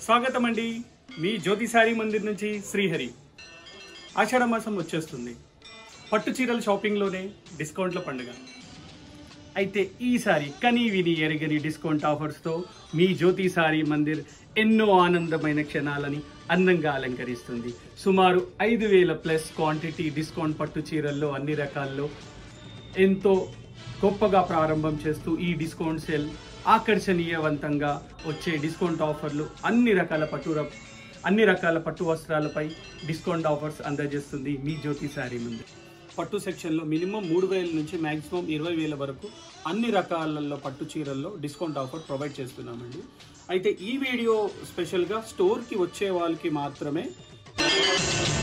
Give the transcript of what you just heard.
స్వాగతం అండి మీ జ్యోతిసారి మందిర్ నుంచి శ్రీహరి ఆషాఢ మాసం వచ్చేస్తుంది పట్టు చీరల షాపింగ్లోనే డిస్కౌంట్ల పండుగ అయితే ఈసారి కనీ విని ఎరగని డిస్కౌంట్ ఆఫర్స్తో మీ జ్యోతి సారీ మందిర్ ఎన్నో ఆనందమైన క్షణాలని అందంగా అలంకరిస్తుంది సుమారు ఐదు వేల ప్లస్ క్వాంటిటీ డిస్కౌంట్ పట్టు చీరల్లో అన్ని రకాల్లో ఎంతో గొప్పగా ప్రారంభం చేస్తూ ఈ డిస్కౌంట్ సేల్ ఆకర్షణీయవంతంగా వచ్చే డిస్కౌంట్ ఆఫర్లు అన్ని రకాల పట్టు ర- అన్ని రకాల పట్టు వస్త్రాలపై డిస్కౌంట్ ఆఫర్స్ అందజేస్తుంది మీ జ్యోతి శారీ ముందు పట్టు సెక్షన్లో మినిమం మూడు వేల నుంచి మ్యాక్సిమం ఇరవై వేల వరకు అన్ని రకాలలో పట్టు చీరల్లో డిస్కౌంట్ ఆఫర్ ప్రొవైడ్ చేస్తున్నామండి అయితే ఈ వీడియో స్పెషల్గా స్టోర్కి వచ్చే వాళ్ళకి మాత్రమే